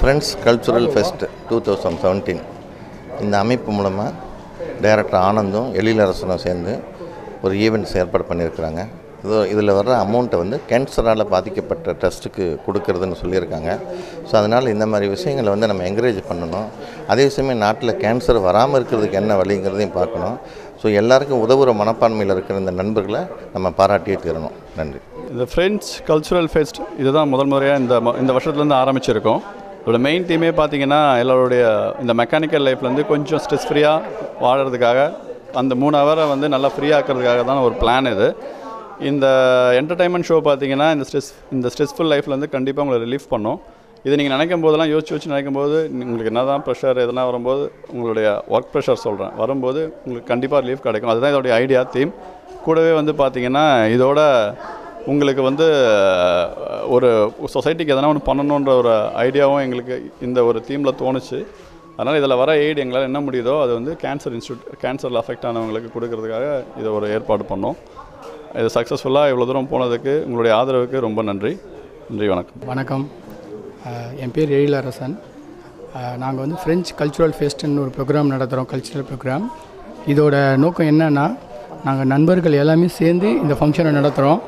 friends cultural fest two thousand seventeen இந்த அமைப்பு மூலமாக டைரக்டர் ஆனந்தும் எழிலரசனும் சேர்ந்து ஒரு ஈவெண்ட்ஸ் ஏற்பாடு பண்ணியிருக்கிறாங்க இது இதில் வர்ற அமௌண்ட்டை வந்து கேன்சரால் பாதிக்கப்பட்ட ட்ரஸ்ட்டுக்கு கொடுக்கறதுன்னு சொல்லியிருக்காங்க ஸோ அதனால் இந்த மாதிரி விஷயங்களை வந்து நம்ம என்கரேஜ் பண்ணணும் அதே சமயம் நாட்டில் கேன்சர் வராமல் இருக்கிறதுக்கு என்ன வழிங்கிறதையும் பார்க்கணும் ஸோ எல்லாருக்கும் உதவுற மனப்பான்மையில் இருக்கிற இந்த நண்பர்களை நம்ம பாராட்டியே தீரணும் நன்றி இந்த ஃப்ரெண்ட்ஸ் கல்ச்சுரல் ஃபெஸ்ட் இதுதான் முதல் முறையாக இந்த ம- இந்த வருஷத்துலேருந்து ஆரம்பிச்சிருக்கோம் இதோட மெயின் டீமே பார்த்தீங்கன்னா எல்லாருடைய இந்த மெக்கானிக்கல் லைஃப்லேருந்து கொஞ்சம் ஸ்ட்ரெஸ் ஃப்ரீயாக வாழறதுக்காக அந்த மூணு ஹவரை வந்து நல்லா ஃப்ரீ ஆக்கிறதுக்காக தான் ஒரு பிளான் இது இந்த என்டர்டைன்மெண்ட் ஷோ பார்த்தீங்கன்னா இந்த ஸ்ட்ரெஸ் இந்த ஸ்ட்ரெஸ்ஃபுல் லைஃப்லேருந்து கண்டிப்பாக உங்களை ரிலீஃப் பண்ணும் இது நீங்கள் நினைக்கும் போதெல்லாம் யோசிச்சு யோசிச்சு நினைக்கும் போது உங்களுக்கு என்ன தான் ப்ரெஷர் எதனா வரும்போது உங்களுடைய ஒர்க் ப்ரெஷர் சொல்கிறேன் வரும்போது உங்களுக்கு கண்டிப்பாக ரிலீஃப் கிடைக்கும் அதுதான் இதோடைய ஐடியா தீம் கூடவே வந்து பார்த்தீங்கன்னா இதோட உங்களுக்கு வந்து அஹ், ஒரு சொசைட்டிக்கு எதனா ஒன்று பண்ணணுன்ற ஒரு ஐடியாவும் எங்களுக்கு இந்த ஒரு தீமில் தோணுச்சு அதனால் இதில் வர எய்டு எங்களால் என்ன முடியுதோ அது வந்து கேன்சர் இன்ஸ்டியூட் கேன்சரில் அஃபெக்ட் ஆனவங்களுக்கு கொடுக்கறதுக்காக இதை ஒரு ஏற்பாடு பண்ணோம் இது சக்ஸஸ்ஃபுல்லாக இவ்வளோ தூரம் போனதுக்கு உங்களுடைய ஆதரவுக்கு ரொம்ப நன்றி நன்றி வணக்கம் வணக்கம் அஹ் என் பேர் எழிலரசன் நாங்கள் வந்து ஃப்ரெஞ்ச் கல்ச்சுரல் ஃபெஸ்ட்னு ஒரு ப்ரோக்ராம் நடத்துகிறோம் கல்ச்சுரல் ப்ரோக்ராம் இதோட நோக்கம் என்னன்னா நாங்கள் நண்பர்கள் எல்லாமே சேர்ந்து இந்த ஃபங்க்ஷனை நடத்துகிறோம்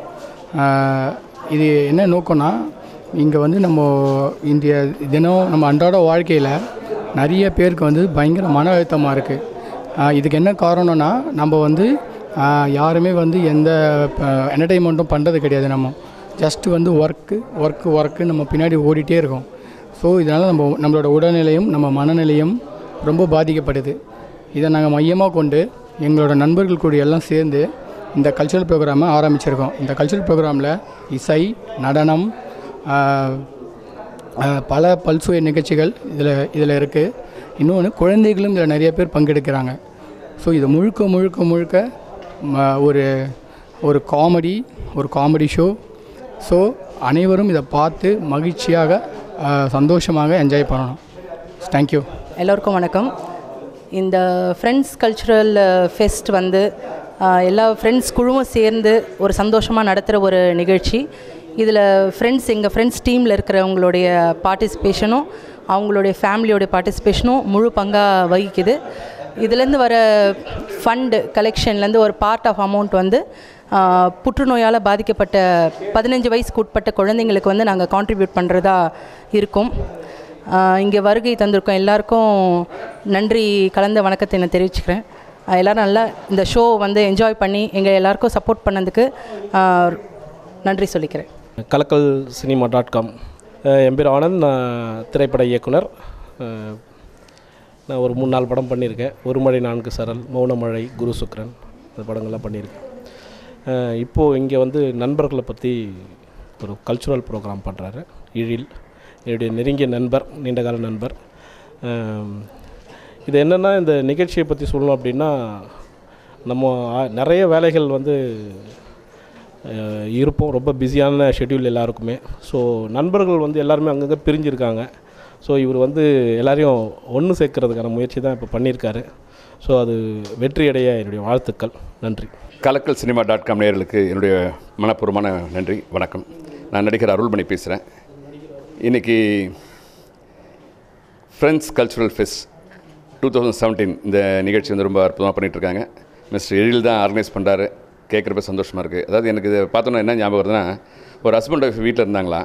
இது என்ன நோக்கம்னா இங்கே வந்து நம்ம இந்திய தினம் நம்ம அன்றாட வாழ்க்கையில் நிறைய பேருக்கு வந்து பயங்கர மன அழுத்தமாக இருக்குது இதுக்கு என்ன காரணம்னா நம்ம வந்து ஆஹ் யாருமே வந்து எந்த என்டர்டெயின்மெண்ட்டும் பண்ணுறது கிடையாது நம்ம ஜஸ்ட்டு வந்து ஒர்க்கு ஒர்க்கு ஒர்க்கு நம்ம பின்னாடி ஓடிட்டே இருக்கோம் ஸோ இதனால் நம்ம நம்மளோட உடல்நிலையும் நம்ம மனநிலையும் ரொம்ப பாதிக்கப்படுது இதை நாங்கள் மையமாக கொண்டு எங்களோட நண்பர்கள் கூட எல்லாம் சேர்ந்து இந்த கல்ச்சுரல் ப்ரோக்ராமை ஆரம்பிச்சிருக்கோம் இந்த கல்ச்சுரல் ப்ரோக்ராமில் இசை நடனம் ஆஹ், ஆஹ், பல பல்சுவை நிகழ்ச்சிகள் இதில் இதில் இருக்குது இன்னொன்று குழந்தைகளும் இதில் நிறைய பேர் பங்கெடுக்கிறாங்க ஸோ இது முழுக்க முழுக்க முழுக்க ம- ஒரு ஒரு காமெடி ஒரு காமெடி ஷோ ஸோ அனைவரும் இதை பார்த்து மகிழ்ச்சியாக ஆஹ், சந்தோஷமாக என்ஜாய் பண்ணணும் தேங்க்யூ எல்லோருக்கும் வணக்கம் இந்த ஃப்ரெண்ட்ஸ் கல்ச்சுரல் ஃபெஸ்ட் வந்து ஆஹ், எல்லா ஃப்ரெண்ட்ஸ் குழுவும் சேர்ந்து ஒரு சந்தோஷமாக நடத்துகிற ஒரு நிகழ்ச்சி இதில் ஃப்ரெண்ட்ஸ் எங்கள் ஃப்ரெண்ட்ஸ் டீமில் இருக்கிறவங்களுடைய பார்ட்டிசிபேஷனும் அவங்களுடைய ஃபேமிலியோடைய பார்ட்டிசிபேஷனும் முழு பங்காக வகிக்குது இதுலேருந்து வர ஃபண்டு கலெக்ஷன்லேருந்து ஒரு பார்ட் ஆஃப் அமௌண்ட் வந்து ஆஹ், புற்றுநோயால் பாதிக்கப்பட்ட பதினஞ்சு வயசுக்கு உட்பட்ட குழந்தைங்களுக்கு வந்து நாங்கள் கான்ட்ரிபியூட் பண்ணுறதா இருக்கும் இங்கே வருகை தந்திருக்கோம் எல்லாருக்கும் நன்றி கலந்த வணக்கத்தை நான் தெரிவிச்சுக்கிறேன் ஆஹ் எல்லாரும் நல்லா இந்த ஷோ வந்து என்ஜாய் பண்ணி எங்கள் எல்லாருக்கும் சப்போர்ட் பண்ணதுக்கு ஆஹ் நன்றி சொல்லிக்கிறேன் கலக்கல் சினிமா டாட் காம் என் பேர் ஆனந்த் நான் திரைப்பட இயக்குனர் அஹ், நான் ஒரு மூணு நாலு படம் பண்ணியிருக்கேன் ஒரு மழை நான்கு சரல் மௌனமழை குரு சுக்ரன் இந்த படங்கள்லாம் பண்ணியிருக்கேன் அஹ், இப்போது இங்கே வந்து நண்பர்களை பற்றி ஒரு கல்ச்சுரல் ப்ரோக்ராம் பண்ணுறாரு இழில் என்னுடைய நெருங்கிய நண்பர் நீண்டகால நண்பர் அஹ், இது என்னென்னா இந்த நிகழ்ச்சியை பற்றி சொல்லணும் அப்படின்னா நம்ம ஆ- நிறைய வேலைகள் வந்து அஹ் இருப்போம் ரொம்ப பிஸியான ஷெட்யூல் எல்லாருக்குமே ஸோ நண்பர்கள் வந்து எல்லாருமே அங்கங்கே பிரிஞ்சிருக்காங்க ஸோ இவர் வந்து எல்லாரையும் ஒன்று சேர்க்கறதுக்கான முயற்சி தான் இப்போ பண்ணியிருக்காரு ஸோ அது வெற்றியடைய என்னுடைய வாழ்த்துக்கள் நன்றி கலக்கல் சினிமா டாட் காம் நேயர்களுக்கு என்னுடைய மனப்பூர்வமான நன்றி வணக்கம் நான் நடிகர் அருள்மணி பேசுகிறேன் இன்றைக்கி friends cultural fest two thousand seventeen இந்த நிகழ்ச்சி வந்து ரொம்ப அற்புதமாக பண்ணிகிட்ருக்காங்க மிஸ்டர் எழில் தான் ஆர்கனைஸ் பண்ணுறாரு கேட்குறப்ப சந்தோஷமாக இருக்குது அதாவது எனக்கு இதை பார்த்தோன்னா என்ன ஞாபகம் வருதுன்னா ஒரு ஹஸ்பண்ட் ஒய்ஃப் வீட்டில் இருந்தாங்களாம்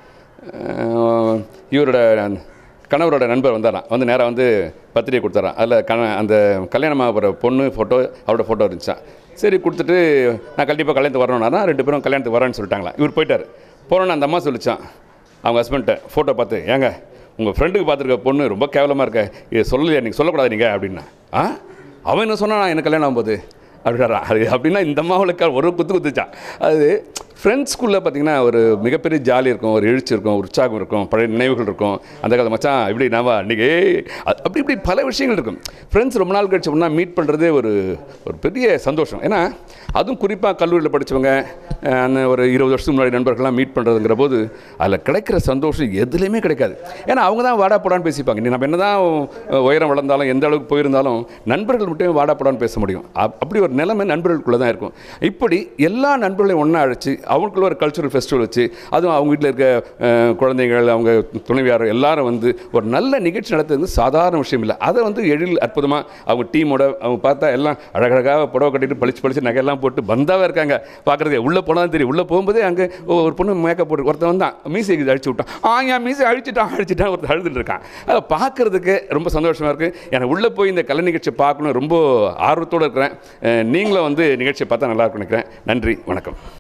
அஹ் இவரோட கணவரோட நண்பர் வந்தாராம் வந்து நேராக வந்து பத்திரிகை கொடுத்தாராம் அதில் கண அந்த கல்யாணமாக போகிற பொண்ணு ஃபோட்டோ அவரோட ஃபோட்டோ இருந்துச்சான் சரி கொடுத்துட்டு நான் கண்டிப்பாக கல்யாணத்துக்கு வரணும்னா ரெண்டு பேரும் கல்யாணத்துக்கு வரேன்னு சொல்லிட்டாங்களா இவர் போயிட்டார் போனோன்னு அந்த அம்மா சொல்லிச்சான் அவங்க ஹஸ்பண்ட்டை ஃபோட்டோ பார்த்து ஏங்க உங்கள் ஃப்ரெண்டுக்கு பார்த்துருக்க பொண்ணு ரொம்ப கேவலமாக இருக்க இது சொல்லலையா நீங்கள் சொல்லக்கூடாது நீங்கள் அப்படின்னா ஆ அவன் என்ன சொன்னா நான் எனக்கு கல்யாணம் ஆகும்போது அப்படின்னா அது அப்படின்னா இந்த அம்மாவுக்கு ஒரு குத்து குத்துச்சான் அது ஃப்ரெண்ட்ஸ்குள்ளே பார்த்தீங்கன்னா ஒரு மிகப்பெரிய ஜாலி இருக்கும் ஒரு எழுச்சி இருக்கும் ஒரு உற்சாகம் இருக்கும் பழைய நினைவுகள் இருக்கும் அந்த காலத்து மச்சான் இப்படி நாம அன்றைக்கி அப்படி இப்படி பல விஷயங்கள் இருக்கும் ஃப்ரெண்ட்ஸ் ரொம்ப நாள் கழிச்சு ஒன்றா மீட் பண்ணுறதே ஒரு ஒரு பெரிய சந்தோஷம் ஏன்னா அதுவும் குறிப்பாக கல்லூரியில் படித்தவங்க அந்த ஒரு இருபது வருஷத்துக்கு முன்னாடி நண்பர்கள்லாம் மீட் பண்ணுறதுங்கிற போது அதில் கிடைக்கிற சந்தோஷம் எதுலேயுமே கிடைக்காது ஏன்னா அவங்க தான் வாடா போடான்னு பேசிப்பாங்க நீ நம்ம என்ன தான் உயரம் வளர்ந்தாலும் எந்த அளவுக்கு போயிருந்தாலும் நண்பர்கள் மட்டுமே வாடா போடான்னு பேச முடியும் அப்- அப்படி ஒரு நிலைமை நண்பர்களுக்குள்ளே தான் இருக்கும் இப்படி எல்லா நண்பர்களையும் ஒன்றா அழைச்சி அவங்களுக்குள்ள ஒரு கல்ச்சுரல் ஃபெஸ்டிவல் வச்சு அதுவும் அவங்க வீட்டில் இருக்க அஹ், குழந்தைகள் அவங்க துணைவியார் எல்லாரும் வந்து ஒரு நல்ல நிகழ்ச்சி நடத்துறது சாதாரண விஷயம் இல்லை அதை வந்து எழில் அற்புதமாக அவங்க டீமோட அவங்க பார்த்தா எல்லாம் அழகழகாக புடவை கட்டிட்டு பளிச்சு பளிச்சு நகையெல்லாம் போட்டு பந்தாவாக இருக்காங்க பார்க்குறதுக்கு உள்ளே போனால் தெரியும் உள்ளே போகும்போதே அங்கே ஒரு பொண்ணு மேக்கப் போட்டு ஒருத்தன் வந்தான் மீசைக்கு அழிச்சு விட்டான் ஆ என் மீசை அழிச்சிட்டான் அழிச்சிட்டான் ஒருத்தர் அழுதுட்டு இருக்கான் அதை பார்க்குறதுக்கு ரொம்ப சந்தோஷமாக இருக்குது எனக்கு உள்ளே போய் இந்த கலை நிகழ்ச்சி பார்க்கணும் ரொம்ப ஆர்வத்தோடு இருக்கிறேன் அஹ் நீங்களும் வந்து நிகழ்ச்சியை பார்த்தா நல்லா இருக்கும்னு நினைக்கிறேன் நன்றி வணக்கம்